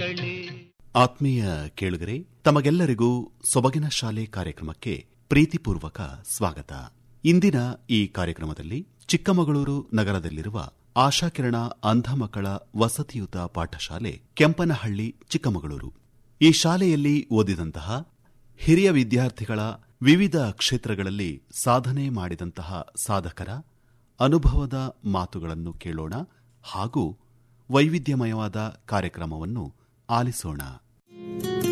ಮಕ್ಕಳೇ ಆತ್ಮೀಯ ಕೇಳುಗರೆ ತಮಗೆಲ್ಲರಿಗೂ ಸೊಬಗಿನ ಶಾಲೆ ಕಾರ್ಯಕ್ರಮಕ್ಕೆ ಪ್ರೀತಿಪೂರ್ವಕ ಸ್ವಾಗತ ಇಂದಿನ ಈ ಕಾರ್ಯಕ್ರಮದಲ್ಲಿ ಚಿಕ್ಕಮಗಳೂರು ನಗರದಲ್ಲಿರುವ ಆಶಾಕಿರಣ ಅಂಧ ಮಕ್ಕಳ ವಸತಿಯುತ ಪಾಠಶಾಲೆ ಕೆಂಪನಹಳ್ಳಿ ಚಿಕ್ಕಮಗಳೂರು ಈ ಶಾಲೆಯಲ್ಲಿ ಓದಿದಂತಹ ಹಿರಿಯ ವಿದ್ಯಾರ್ಥಿಗಳ ವಿವಿಧ ಕ್ಷೇತ್ರಗಳಲ್ಲಿ ಸಾಧನೆ ಮಾಡಿದಂತಹ ಸಾಧಕರ ಅನುಭವದ ಮಾತುಗಳನ್ನು ಕೇಳೋಣ ಹಾಗೂ ವೈವಿಧ್ಯಮಯವಾದ ಕಾರ್ಯಕ್ರಮವನ್ನು ಆಲಿಸೋಣ